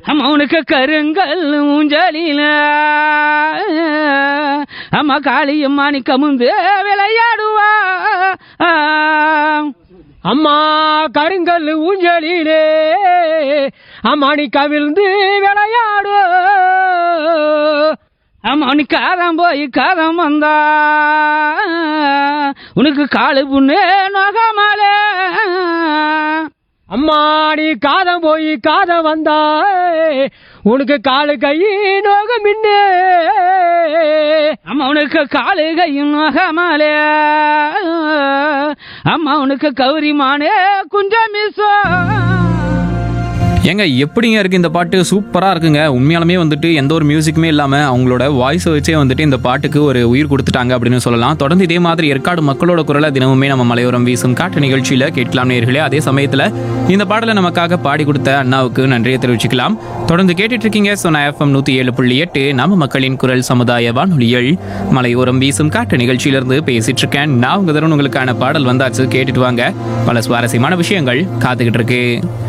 அம்மனுக்கு கருங்கல் ஊஞ்சலில அம்மா காளியும் மாணிக்கமும் விளையாடுவா அம்மா கருங்கல் ஊஞ்சலிலே அம்மாணி கவிழ்ந்து விளையாடு அம்மா நீ காரம் போய் காரம் வந்தா உனக்கு காலு புண்ணு நோகமாலே அம்மா நீ காதம் போய் காதம் வந்தா உனக்கு காலு கை நோக மின்னு அம்மா உனக்கு காலு கையும் நோகமாலே அம்மா உனக்கு கௌரிமானே குஞ்சம் மிஸ்ஸோ ஏங்க எப்படிங்க இருக்கு இந்த பாட்டு சூப்பரா இருக்குங்க உண்மையாலுமே வந்துட்டு எந்த ஒரு மியூசிக்குமே இல்லாம அவங்களோட வாய்ஸை வச்சே வந்துட்டு இந்த பாட்டுக்கு ஒரு உயிர் கொடுத்துட்டாங்க அப்படின்னு சொல்லலாம் தொடர்ந்து இதே மாதிரி ஏற்காடு மக்களோட குரலை தினமுமே நம்ம மலையோரம் வீசும் காட்டு நிகழ்ச்சியில கேட்கலாம் நேர்களே அதே சமயத்துல இந்த பாடலை நமக்காக பாடி கொடுத்த அண்ணாவுக்கு நன்றியை தெரிவிச்சுக்கலாம் தொடர்ந்து கேட்டுட்டு இருக்கீங்க சொன்ன எஃப்எம் நூத்தி ஏழு புள்ளி எட்டு நம்ம மக்களின் குரல் சமுதாய வானொலிகள் மலையோரம் வீசும் காட்டு நிகழ்ச்சியிலிருந்து பேசிட்டு இருக்கேன் நான் உங்க தருண் உங்களுக்கான பாடல் வந்தாச்சு கேட்டுட்டு வாங்க பல சுவாரஸ்யமான விஷயங்கள் காத்துக்கிட்டு இருக்கு